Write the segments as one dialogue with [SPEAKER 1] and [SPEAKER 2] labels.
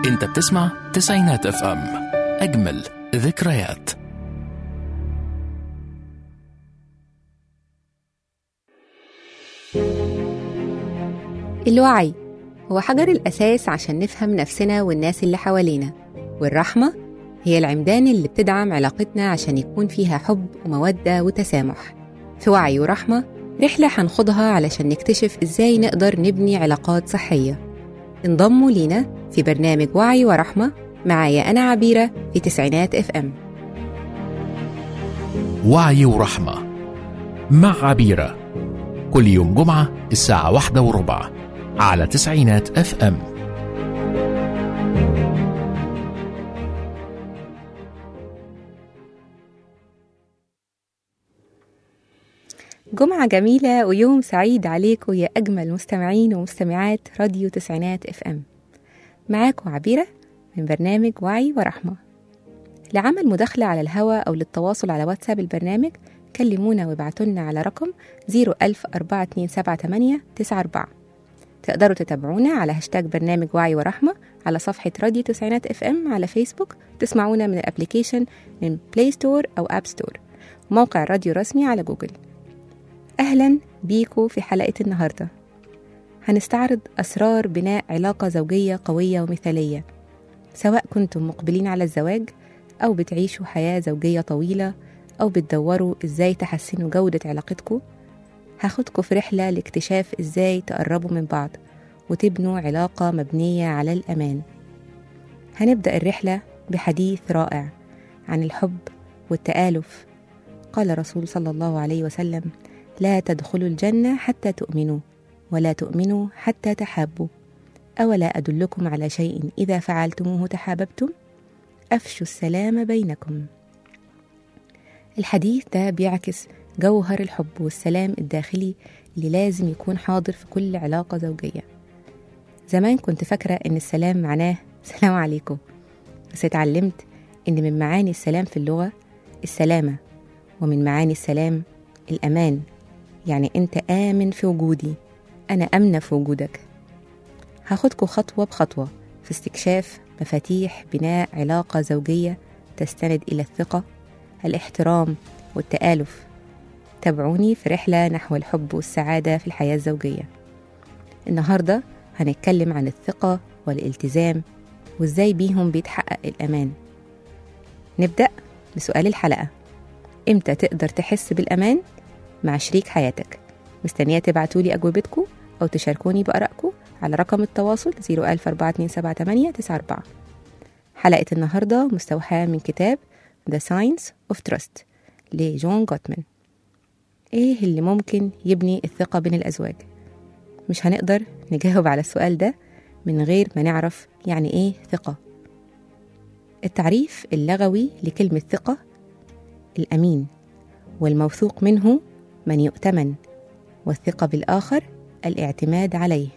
[SPEAKER 1] انت بتسمع تسعينات اف ام اجمل ذكريات
[SPEAKER 2] الوعي هو حجر الأساس عشان نفهم نفسنا والناس اللي حوالينا والرحمة هي العمدان اللي بتدعم علاقتنا عشان يكون فيها حب ومودة وتسامح في وعي ورحمة رحلة هنخوضها علشان نكتشف إزاي نقدر نبني علاقات صحية انضموا لينا في برنامج وعي ورحمة معايا أنا عبيرة في تسعينات اف ام
[SPEAKER 1] وعي ورحمة مع عبيرة كل يوم جمعة الساعة واحدة وربع على تسعينات اف ام
[SPEAKER 2] جمعة جميلة ويوم سعيد عليكم يا أجمل مستمعين ومستمعات راديو تسعينات اف ام معاكم عبيرة من برنامج وعي ورحمة لعمل مداخلة على الهواء أو للتواصل على واتساب البرنامج كلمونا وابعتولنا على رقم 010427894 تقدروا تتابعونا على هاشتاج برنامج وعي ورحمة على صفحة راديو تسعينات اف ام على فيسبوك تسمعونا من الابليكيشن من بلاي ستور أو اب ستور وموقع الراديو الرسمي على جوجل أهلا بيكو في حلقة النهاردة هنستعرض أسرار بناء علاقة زوجية قوية ومثالية سواء كنتم مقبلين على الزواج أو بتعيشوا حياة زوجية طويلة أو بتدوروا إزاي تحسنوا جودة علاقتكم هاخدكم في رحلة لاكتشاف إزاي تقربوا من بعض وتبنوا علاقة مبنية على الأمان هنبدأ الرحلة بحديث رائع عن الحب والتآلف قال رسول صلى الله عليه وسلم لا تدخلوا الجنة حتى تؤمنوا ولا تؤمنوا حتى تحابوا أولا أدلكم على شيء إذا فعلتموه تحاببتم أفشوا السلام بينكم الحديث ده بيعكس جوهر الحب والسلام الداخلي اللي لازم يكون حاضر في كل علاقة زوجية زمان كنت فاكرة إن السلام معناه سلام عليكم بس اتعلمت إن من معاني السلام في اللغة السلامة ومن معاني السلام الأمان يعني أنت آمن في وجودي أنا أمنة في وجودك هاخدكم خطوة بخطوة في استكشاف مفاتيح بناء علاقة زوجية تستند إلى الثقة الاحترام والتآلف تابعوني في رحلة نحو الحب والسعادة في الحياة الزوجية النهاردة هنتكلم عن الثقة والالتزام وإزاي بيهم بيتحقق الأمان نبدأ بسؤال الحلقة إمتى تقدر تحس بالأمان مع شريك حياتك مستنية تبعتولي أجوبتكم أو تشاركوني بآرائكم على رقم التواصل 014278894 حلقة النهاردة مستوحاة من كتاب The Science of Trust لجون جوتمان إيه اللي ممكن يبني الثقة بين الأزواج؟ مش هنقدر نجاوب على السؤال ده من غير ما نعرف يعني إيه ثقة التعريف اللغوي لكلمة ثقة الأمين والموثوق منه من يؤتمن والثقة بالآخر الاعتماد عليه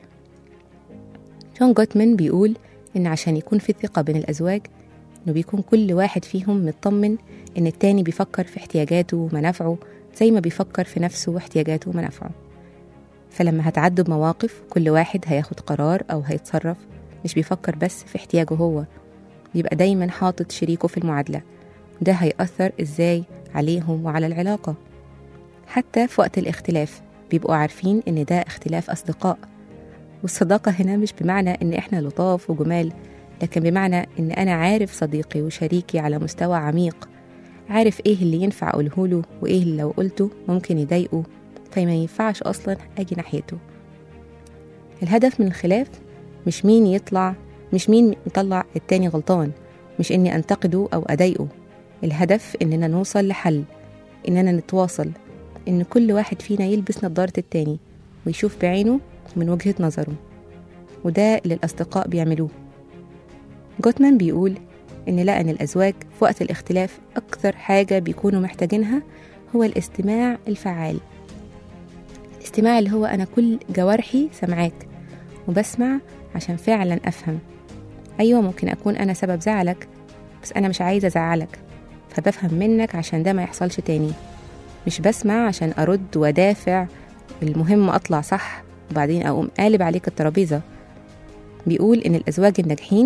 [SPEAKER 2] جون جوتمان بيقول إن عشان يكون في ثقة بين الأزواج إنه بيكون كل واحد فيهم مطمن إن التاني بيفكر في احتياجاته ومنافعه زي ما بيفكر في نفسه واحتياجاته ومنافعه فلما هتعدوا بمواقف كل واحد هياخد قرار أو هيتصرف مش بيفكر بس في احتياجه هو بيبقى دايما حاطط شريكه في المعادلة ده هيأثر إزاي عليهم وعلى العلاقة حتى في وقت الاختلاف بيبقوا عارفين إن ده اختلاف أصدقاء والصداقة هنا مش بمعنى إن إحنا لطاف وجمال لكن بمعنى إن أنا عارف صديقي وشريكي على مستوى عميق عارف إيه اللي ينفع أقوله له وإيه اللي لو قلته ممكن يضايقه فما ينفعش أصلا أجي ناحيته الهدف من الخلاف مش مين يطلع مش مين يطلع التاني غلطان مش إني أنتقده أو أضايقه الهدف إننا نوصل لحل إننا نتواصل إن كل واحد فينا يلبس نظارة التاني ويشوف بعينه من وجهة نظره وده اللي الأصدقاء بيعملوه جوتمان بيقول إن لقى إن الأزواج في وقت الاختلاف أكثر حاجة بيكونوا محتاجينها هو الاستماع الفعال الاستماع اللي هو أنا كل جوارحي سمعاك وبسمع عشان فعلا أفهم أيوة ممكن أكون أنا سبب زعلك بس أنا مش عايزة أزعلك فبفهم منك عشان ده ما يحصلش تاني مش بسمع عشان أرد وأدافع المهم أطلع صح وبعدين أقوم قالب عليك الترابيزة بيقول إن الأزواج الناجحين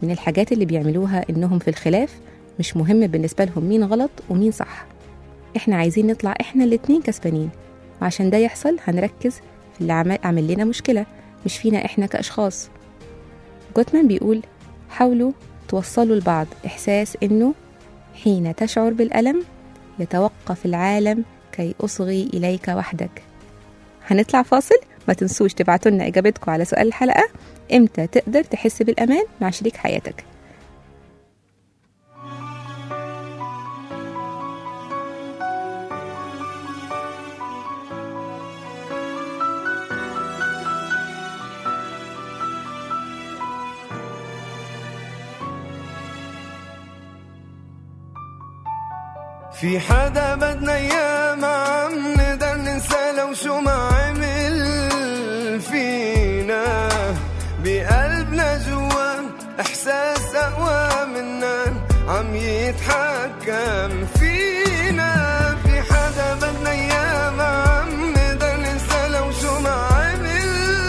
[SPEAKER 2] من الحاجات اللي بيعملوها إنهم في الخلاف مش مهم بالنسبة لهم مين غلط ومين صح إحنا عايزين نطلع إحنا الاتنين كسبانين وعشان ده يحصل هنركز في اللي عمل, عمل لنا مشكلة مش فينا إحنا كأشخاص جوتمان بيقول حاولوا توصلوا لبعض إحساس إنه حين تشعر بالألم يتوقف العالم كي أصغي إليك وحدك هنطلع فاصل ما تنسوش تبعتوا لنا إجابتكم على سؤال الحلقة إمتى تقدر تحس بالأمان مع شريك حياتك
[SPEAKER 3] في حدا بدنا اياه ما عم نقدر ننسى لو شو ما عمل فينا بقلبنا جوا احساس اقوى منا عم يتحكم فينا في حدا بدنا اياه ما عم نقدر ننسى لو شو ما عمل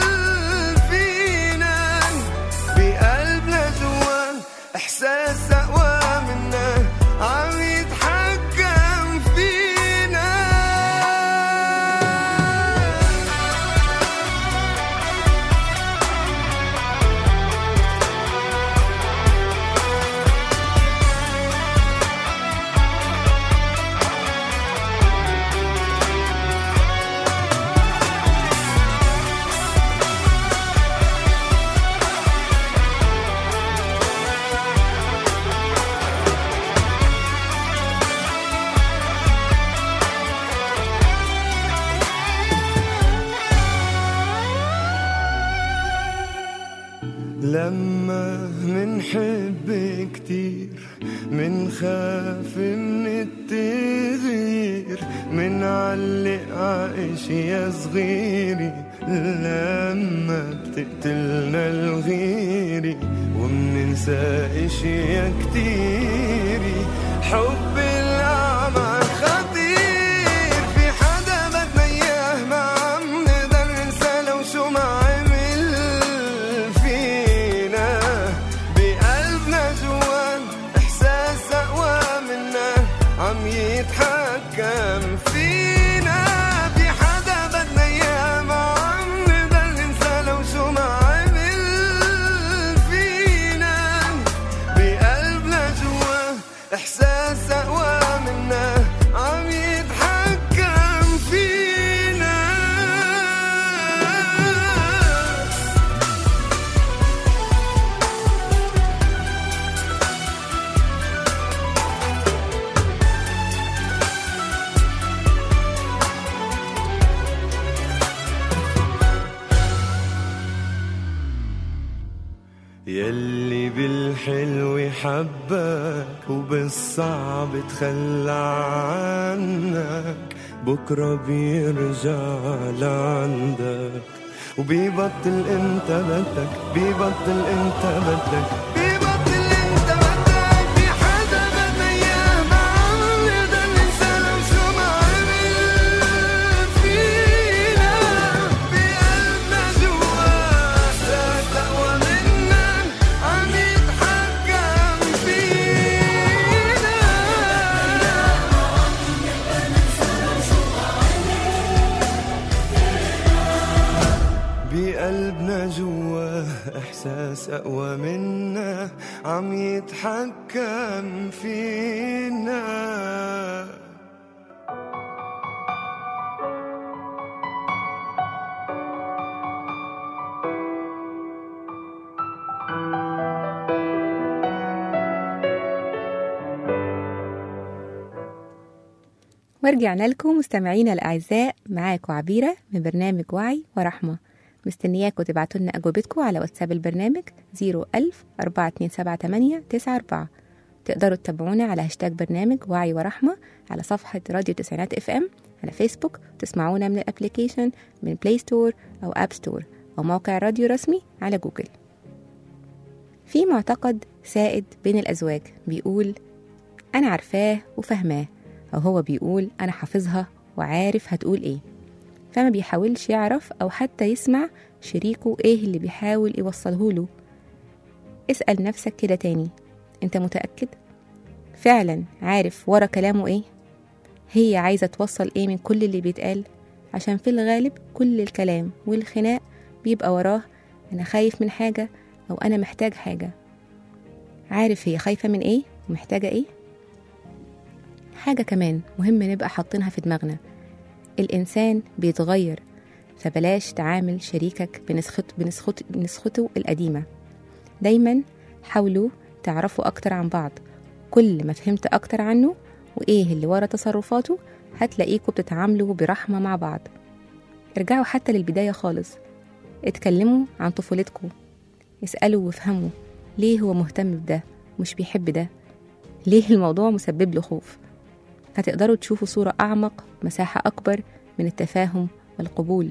[SPEAKER 3] فينا بقلبنا جوا احساس اقوى منا عم يتحكم فينا لما منحب كتير منخاف من التغيير منعلق عاشية صغيرة لما بتقتلنا الغيرة ومننسى اشياء كتيرة حب الأعمى خطير في حدا بدنا اياه ما عم نقدر ننسى لو شو ما عمل فينا بقلبنا جوان احساس اقوى منا عم يتحكم فينا في حدا بدنا اياه ما عم نقدر ننسى لو شو ما عمل فينا بقلبنا جوا احساس اقوى منا عم يتحكم فينا يلي بالحلو حبك وبالصعب تخلى عنك بكرة بيرجع لعندك وبيبطل انت بدك بيبطل انت بدك بيبطل انت بدك في حدا بدنا اياه ما عم نقدر ننسى لو شو ما عمل فينا بقلبنا جوا احساس اقوى منا عم يتحكم فينا بقلبنا جوا احساس اقوى منا عم يتحكم فينا
[SPEAKER 2] ورجعنا لكم مستمعينا الأعزاء معاكم عبيرة من برنامج وعي ورحمة مستنياكم تبعتوا لنا أجوبتكم على واتساب البرنامج 01000 4278 94 تقدروا تتابعونا على هاشتاج برنامج وعي ورحمة على صفحة راديو تسعينات اف ام على فيسبوك تسمعونا من الابليكيشن من بلاي ستور أو اب ستور أو موقع راديو رسمي على جوجل في معتقد سائد بين الأزواج بيقول أنا عارفاه وفهماه أو هو بيقول أنا حافظها وعارف هتقول إيه فما بيحاولش يعرف أو حتى يسمع شريكه إيه اللي بيحاول يوصله له اسأل نفسك كده تاني انت متأكد فعلا عارف ورا كلامه ايه هي عايزة توصل ايه من كل اللي بيتقال عشان في الغالب كل الكلام والخناق بيبقى وراه انا خايف من حاجة او انا محتاج حاجة عارف هي خايفة من ايه ومحتاجة ايه حاجة كمان مهم نبقى حاطينها في دماغنا الإنسان بيتغير فبلاش تعامل شريكك بنسخت بنسخت بنسخته القديمة دايما حاولوا تعرفوا أكتر عن بعض كل ما فهمت أكتر عنه وإيه اللي ورا تصرفاته هتلاقيكوا بتتعاملوا برحمة مع بعض ارجعوا حتى للبداية خالص اتكلموا عن طفولتكم اسألوا وافهموا ليه هو مهتم بده مش بيحب ده ليه الموضوع مسبب له خوف هتقدروا تشوفوا صورة أعمق مساحة أكبر من التفاهم والقبول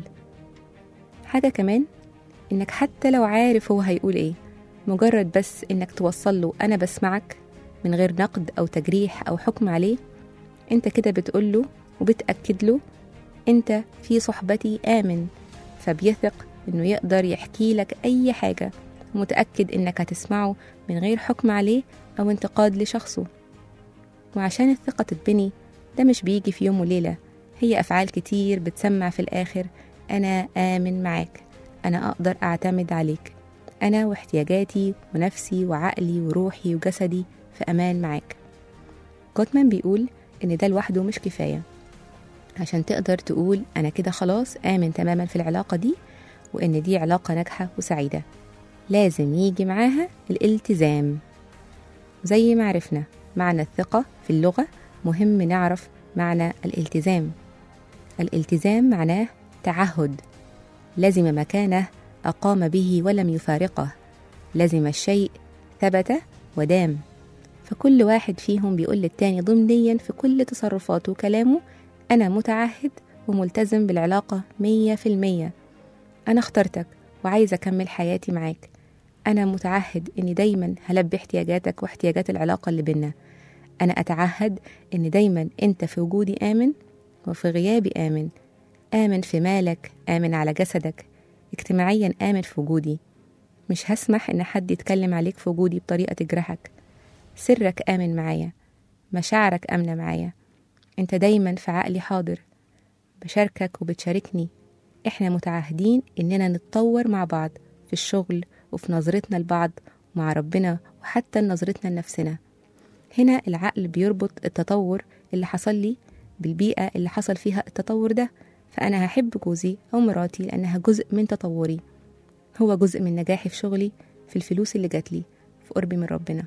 [SPEAKER 2] حاجة كمان إنك حتى لو عارف هو هيقول إيه مجرد بس إنك توصل له أنا بسمعك من غير نقد أو تجريح أو حكم عليه أنت كده بتقول له وبتأكد له أنت في صحبتي آمن فبيثق إنه يقدر يحكي لك أي حاجة ومتأكد إنك هتسمعه من غير حكم عليه أو انتقاد لشخصه وعشان الثقة تتبني ده مش بيجي في يوم وليلة هي أفعال كتير بتسمع في الآخر أنا آمن معاك أنا أقدر أعتمد عليك أنا واحتياجاتي ونفسي وعقلي وروحي وجسدي في أمان معاك جوتمان بيقول إن ده لوحده مش كفاية عشان تقدر تقول أنا كده خلاص آمن تماما في العلاقة دي وإن دي علاقة ناجحة وسعيدة لازم يجي معاها الالتزام زي ما عرفنا معنى الثقة في اللغة مهم نعرف معنى الالتزام الالتزام معناه تعهد لزم مكانه أقام به ولم يفارقه لزم الشيء ثبت ودام فكل واحد فيهم بيقول للتاني ضمنيا في كل تصرفاته وكلامه أنا متعهد وملتزم بالعلاقة مية في المية أنا اخترتك وعايزة أكمل حياتي معاك أنا متعهد إني دايما هلبي احتياجاتك واحتياجات العلاقة اللي بينا أنا أتعهد إن دايما أنت في وجودي آمن وفي غيابي آمن آمن في مالك آمن على جسدك اجتماعيا آمن في وجودي مش هسمح إن حد يتكلم عليك في وجودي بطريقة تجرحك سرك آمن معايا مشاعرك آمنة معايا أنت دايما في عقلي حاضر بشاركك وبتشاركني إحنا متعهدين إننا نتطور مع بعض في الشغل وفي نظرتنا لبعض مع ربنا وحتى نظرتنا لنفسنا هنا العقل بيربط التطور اللي حصل لي بالبيئة اللي حصل فيها التطور ده فأنا هحب جوزي أو مراتي لأنها جزء من تطوري هو جزء من نجاحي في شغلي في الفلوس اللي جاتلي في قربي من ربنا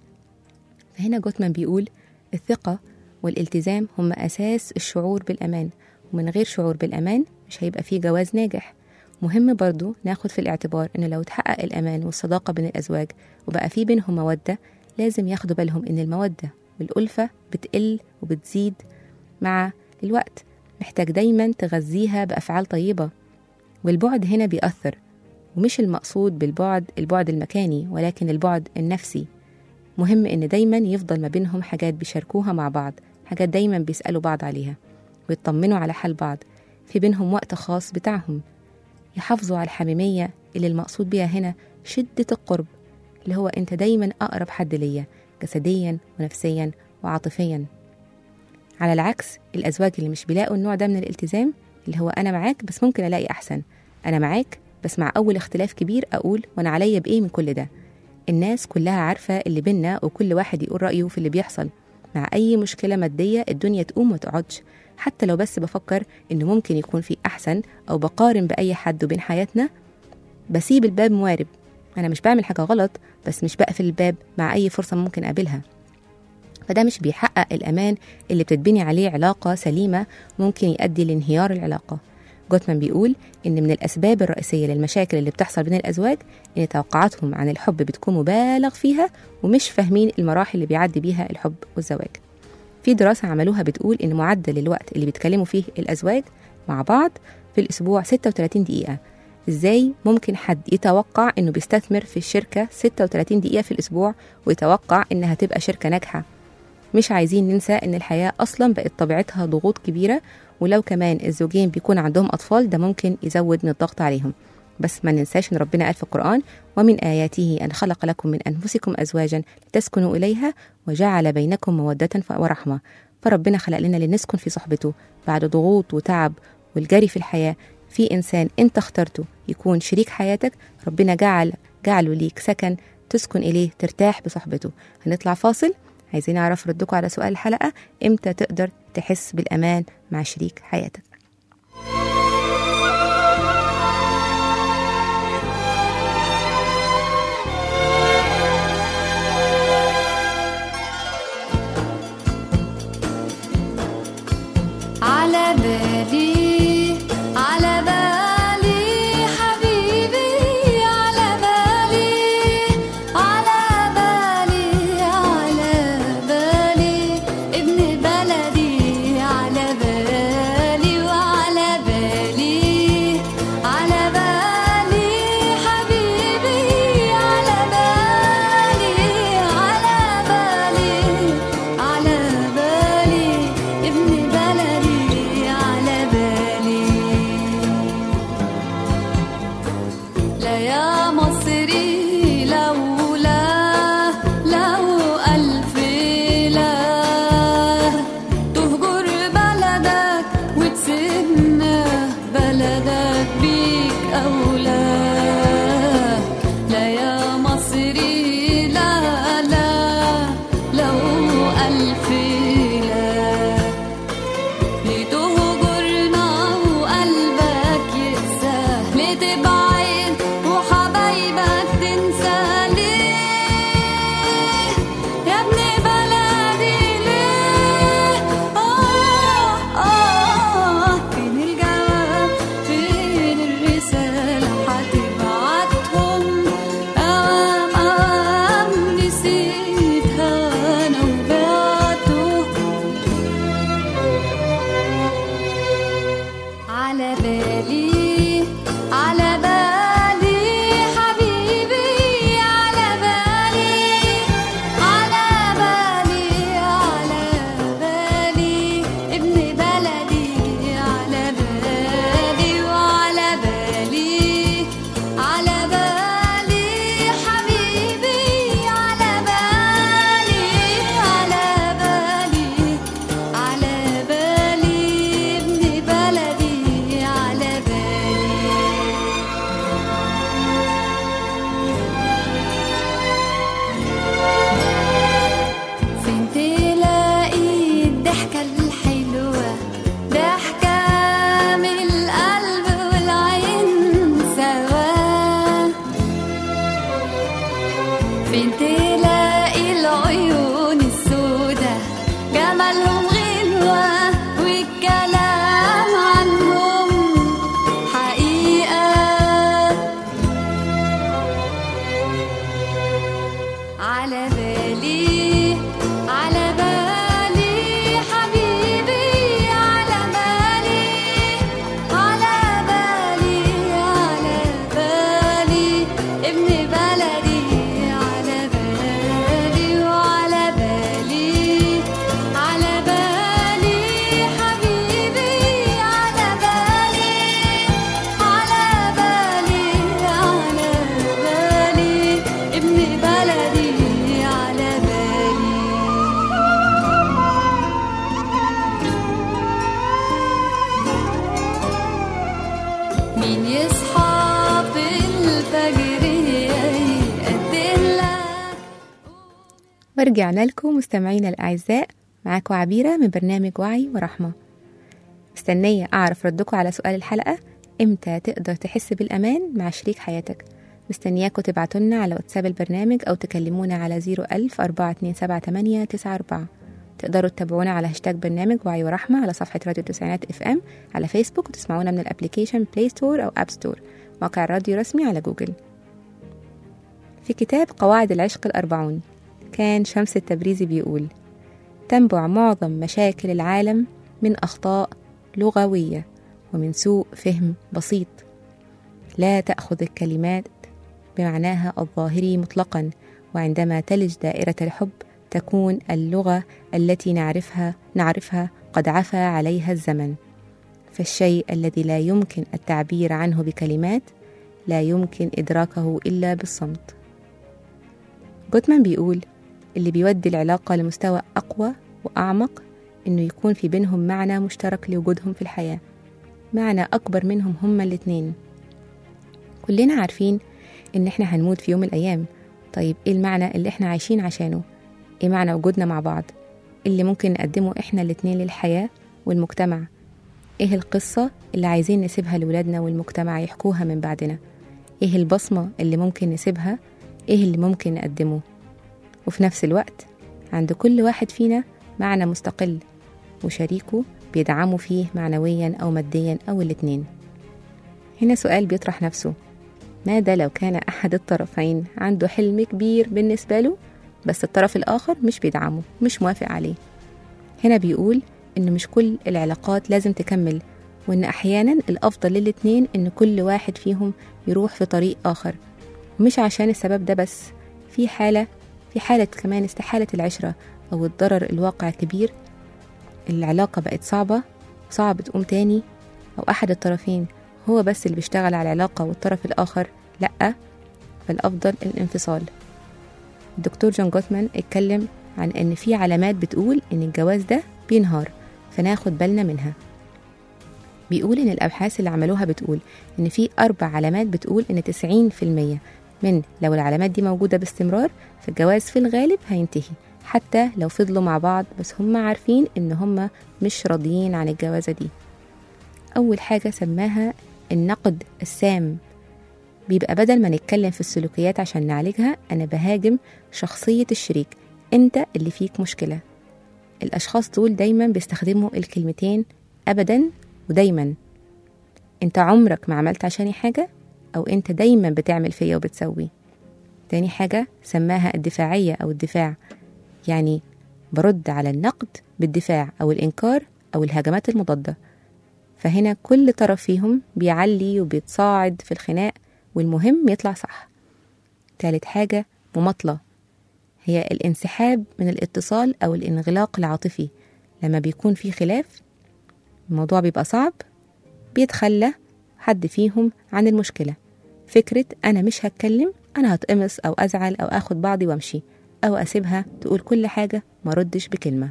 [SPEAKER 2] فهنا جوتمان بيقول الثقة والالتزام هم أساس الشعور بالأمان ومن غير شعور بالأمان مش هيبقى فيه جواز ناجح مهم برضو ناخد في الاعتبار إن لو اتحقق الأمان والصداقة بين الأزواج وبقى في بينهم مودة لازم ياخدوا بالهم إن المودة والألفة بتقل وبتزيد مع الوقت محتاج دايما تغذيها بأفعال طيبة والبعد هنا بيأثر ومش المقصود بالبعد البعد المكاني ولكن البعد النفسي مهم إن دايما يفضل ما بينهم حاجات بيشاركوها مع بعض حاجات دايما بيسألوا بعض عليها ويطمنوا على حال بعض في بينهم وقت خاص بتاعهم يحافظوا على الحميمية اللي المقصود بيها هنا شدة القرب اللي هو أنت دايما أقرب حد ليا جسديا ونفسيا وعاطفيا على العكس الأزواج اللي مش بيلاقوا النوع ده من الالتزام اللي هو أنا معاك بس ممكن ألاقي أحسن أنا معاك بس مع أول اختلاف كبير أقول وأنا عليا بإيه من كل ده الناس كلها عارفة اللي بينا وكل واحد يقول رأيه في اللي بيحصل مع أي مشكلة مادية الدنيا تقوم وتقعدش حتى لو بس بفكر إنه ممكن يكون في أحسن أو بقارن بأي حد وبين حياتنا بسيب الباب موارب أنا مش بعمل حاجة غلط بس مش بقفل الباب مع أي فرصة ممكن أقابلها فده مش بيحقق الأمان اللي بتتبني عليه علاقة سليمة ممكن يؤدي لانهيار العلاقة جوتمان بيقول إن من الأسباب الرئيسية للمشاكل اللي بتحصل بين الأزواج إن توقعاتهم عن الحب بتكون مبالغ فيها ومش فاهمين المراحل اللي بيعدي بيها الحب والزواج في دراسة عملوها بتقول إن معدل الوقت اللي بيتكلموا فيه الأزواج مع بعض في الأسبوع 36 دقيقة إزاي ممكن حد يتوقع إنه بيستثمر في الشركة 36 دقيقة في الأسبوع ويتوقع إنها تبقى شركة ناجحة مش عايزين ننسى إن الحياة أصلا بقت طبيعتها ضغوط كبيرة ولو كمان الزوجين بيكون عندهم أطفال ده ممكن يزود من الضغط عليهم بس ما ننساش ان ربنا قال في القرآن ومن آياته أن خلق لكم من أنفسكم أزواجا لتسكنوا إليها وجعل بينكم مودة ورحمة فربنا خلق لنا لنسكن في صحبته بعد ضغوط وتعب والجري في الحياة في إنسان أنت اخترته يكون شريك حياتك ربنا جعل جعله ليك سكن تسكن إليه ترتاح بصحبته هنطلع فاصل عايزين نعرف ردكم على سؤال الحلقة إمتى تقدر تحس بالأمان مع شريك حياتك
[SPEAKER 4] على بالي على بالي حبيبي على بالي على بالي على بالي ابن بلدي على بالي وعلى بالي على بالي حبيبي على بالي على بالي على بالي ابن بلدي على بالي لا يا مصري لولا لو ألف لا تهجر بلدك وتسيبنا بلدك بيك أولى لا يا مصري لا لا لو ألف لا لتهجرنا وقلبك يقسى لتبعد وحبايبك تنسى ليه يا ابن بلدي ليه آه آه فين الجواب فين الرسالة هتبعتهم أوام أوام نسيتها أنا وبعتهم على بالي على بالي حبيبي على بالي على بالي على بالي ابن بلدي على بالي وعلى بالي على بالي حبيبي على بالي على بالي على بالي ابن بلدي على بالي فين تلاقي الضحكة الحلوة ضحكة من القلب والعين سوا فين تلاقي العيون السودة جمالهم غلوة والكلام عنهم حقيقة على بالي على بالي حبيبي على بالي على بالي على بالي ابن بلدي على بالي وعلى بالي على بالي حبيبي على بالي على بالي على بالي ابن بلدي على بالي مين يصحى في الفجر يقدم لك
[SPEAKER 2] ورجعنا لكم مستمعينا الأعزاء معاكم عبيرة من برنامج وعي ورحمة مستنية أعرف ردكم على سؤال الحلقة إمتى تقدر تحس بالأمان مع شريك حياتك مستنياكم تبعتولنا على واتساب البرنامج أو تكلمونا على 01000 4278 94 تقدروا تتابعونا على هاشتاج برنامج وعي ورحمة على صفحة راديو تسعينات اف ام على فيسبوك وتسمعونا من الابليكيشن بلاي ستور أو اب ستور موقع الراديو رسمي على جوجل في كتاب قواعد العشق الأربعون كان شمس التبريزي بيقول تنبع معظم مشاكل العالم من أخطاء لغوية ومن سوء فهم بسيط لا تأخذ الكلمات بمعناها الظاهري مطلقا وعندما تلج دائرة الحب تكون اللغة التي نعرفها نعرفها قد عفى عليها الزمن فالشيء الذي لا يمكن التعبير عنه بكلمات لا يمكن إدراكه إلا بالصمت جوتمان بيقول اللي بيودي العلاقة لمستوى أقوى وأعمق إنه يكون في بينهم معنى مشترك لوجودهم في الحياة معنى أكبر منهم هما الاتنين كلنا عارفين إن إحنا هنموت في يوم من الأيام طيب إيه المعنى اللي إحنا عايشين عشانه؟ إيه معنى وجودنا مع بعض؟ إيه اللي ممكن نقدمه إحنا الاتنين للحياة والمجتمع؟ إيه القصة اللي عايزين نسيبها لولادنا والمجتمع يحكوها من بعدنا؟ إيه البصمة اللي ممكن نسيبها؟ إيه اللي ممكن نقدمه؟ وفي نفس الوقت عند كل واحد فينا معنى مستقل وشريكه بيدعمه فيه معنويا أو ماديا أو الاتنين هنا سؤال بيطرح نفسه ماذا لو كان أحد الطرفين عنده حلم كبير بالنسبة له بس الطرف الآخر مش بيدعمه مش موافق عليه هنا بيقول إن مش كل العلاقات لازم تكمل وإن أحيانا الأفضل للاتنين إن كل واحد فيهم يروح في طريق آخر ومش عشان السبب ده بس في حالة في حالة كمان استحالة العشرة أو الضرر الواقع كبير العلاقة بقت صعبة صعب تقوم تاني أو أحد الطرفين هو بس اللي بيشتغل على العلاقة والطرف الآخر لأ فالأفضل الانفصال الدكتور جون جوتمان اتكلم عن إن في علامات بتقول إن الجواز ده بينهار فناخد بالنا منها بيقول إن الأبحاث اللي عملوها بتقول إن في أربع علامات بتقول إن 90% من لو العلامات دي موجودة باستمرار فالجواز في الغالب هينتهي حتى لو فضلوا مع بعض بس هم عارفين إن هم مش راضيين عن الجوازة دي أول حاجة سماها النقد السام بيبقى بدل ما نتكلم في السلوكيات عشان نعالجها أنا بهاجم شخصية الشريك أنت اللي فيك مشكلة الأشخاص دول دايما بيستخدموا الكلمتين أبدا ودايما أنت عمرك ما عملت عشاني حاجة أو أنت دايما بتعمل فيا وبتسوي تاني حاجة سماها الدفاعية أو الدفاع يعني برد على النقد بالدفاع أو الإنكار أو الهجمات المضادة فهنا كل طرف فيهم بيعلي وبيتصاعد في الخناق والمهم يطلع صح تالت حاجة مماطلة هي الانسحاب من الاتصال أو الانغلاق العاطفي لما بيكون في خلاف الموضوع بيبقى صعب بيتخلى حد فيهم عن المشكلة فكرة أنا مش هتكلم أنا هتقمص أو أزعل أو أخد بعضي وأمشي أو أسيبها تقول كل حاجة ما ردش بكلمة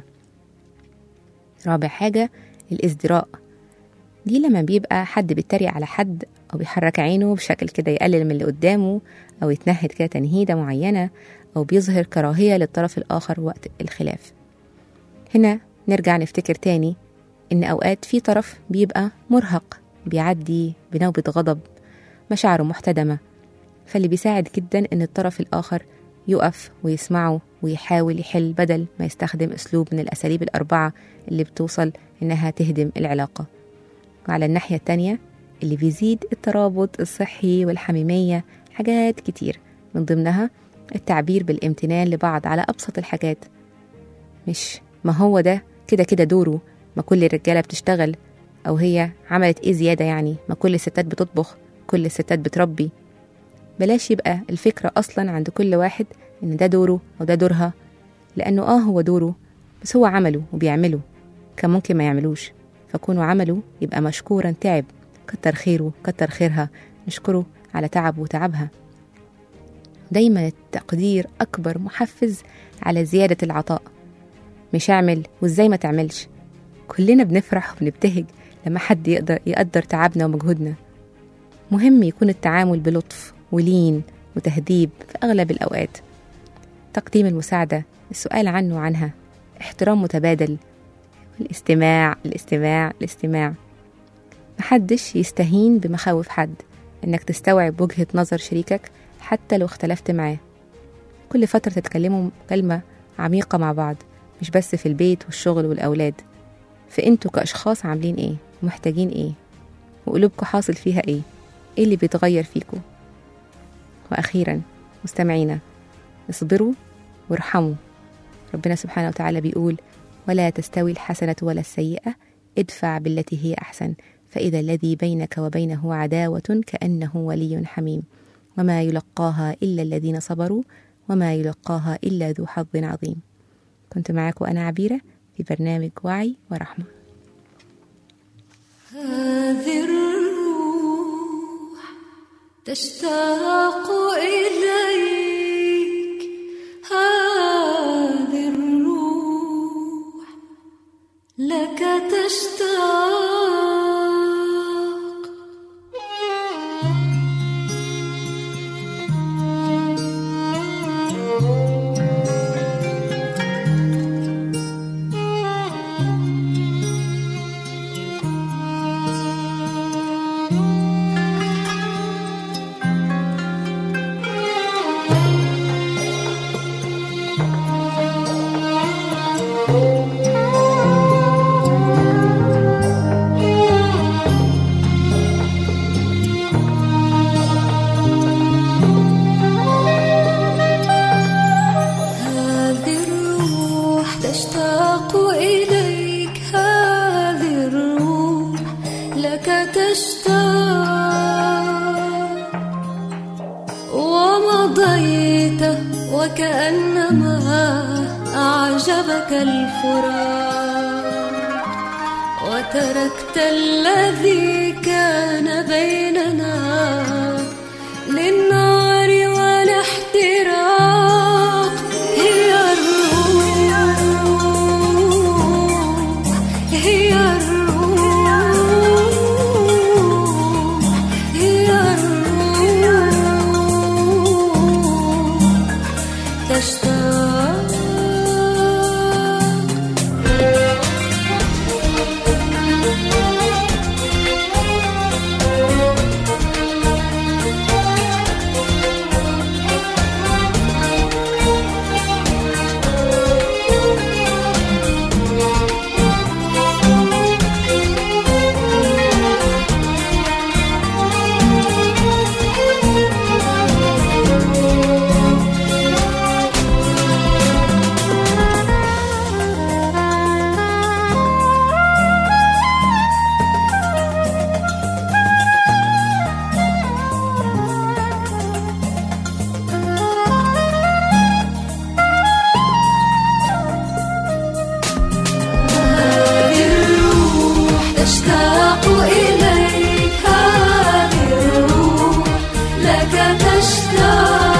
[SPEAKER 2] رابع حاجة الازدراء دي لما بيبقى حد بيتريق على حد أو بيحرك عينه بشكل كده يقلل من اللي قدامه أو يتنهد كده تنهيدة معينة أو بيظهر كراهية للطرف الآخر وقت الخلاف هنا نرجع نفتكر تاني إن أوقات في طرف بيبقى مرهق بيعدي بنوبة غضب مشاعره محتدمة فاللي بيساعد جدا إن الطرف الآخر يقف ويسمعه ويحاول يحل بدل ما يستخدم أسلوب من الأساليب الأربعة اللي بتوصل إنها تهدم العلاقة وعلى الناحية التانية اللي بيزيد الترابط الصحي والحميمية حاجات كتير من ضمنها التعبير بالامتنان لبعض على أبسط الحاجات مش ما هو ده كده كده دوره ما كل الرجالة بتشتغل أو هي عملت إيه زيادة يعني ما كل الستات بتطبخ كل الستات بتربي بلاش يبقى الفكرة أصلا عند كل واحد إن ده دوره أو ده دورها لأنه آه هو دوره بس هو عمله وبيعمله كان ممكن ما يعملوش فكونه عمله يبقى مشكورا تعب كتر خيره كتر خيرها نشكره على تعبه وتعبها دايما التقدير أكبر محفز على زيادة العطاء مش اعمل وازاي ما تعملش كلنا بنفرح وبنبتهج لما حد يقدر يقدر تعبنا ومجهودنا مهم يكون التعامل بلطف ولين وتهذيب في أغلب الأوقات تقديم المساعدة السؤال عنه وعنها احترام متبادل الاستماع الاستماع الاستماع محدش يستهين بمخاوف حد انك تستوعب وجهة نظر شريكك حتى لو اختلفت معاه كل فترة تتكلموا كلمة عميقة مع بعض مش بس في البيت والشغل والأولاد فانتوا كأشخاص عاملين ايه ومحتاجين ايه وقلوبكم حاصل فيها ايه ايه اللي بيتغير فيكم وأخيرا مستمعينا اصبروا وارحموا ربنا سبحانه وتعالى بيقول ولا تستوي الحسنة ولا السيئة ادفع بالتي هي أحسن فإذا الذي بينك وبينه عداوة كأنه ولي حميم وما يلقاها إلا الذين صبروا وما يلقاها إلا ذو حظ عظيم كنت معاكم أنا عبيرة في برنامج وعي ورحمة
[SPEAKER 4] هذه الروح تشتاق إليك هذه الروح لك تشتاق هذه الروح تشتاق إليك هذه الروح لك تشتاق ومضيت وكأنما أعجبك الفراق وتركت الذي كان بيننا للنار والاحتراق هي الروح هي الروح هي الروح تشتاق هذه الروح تشتاق إليك هذه الروح لك تشتاق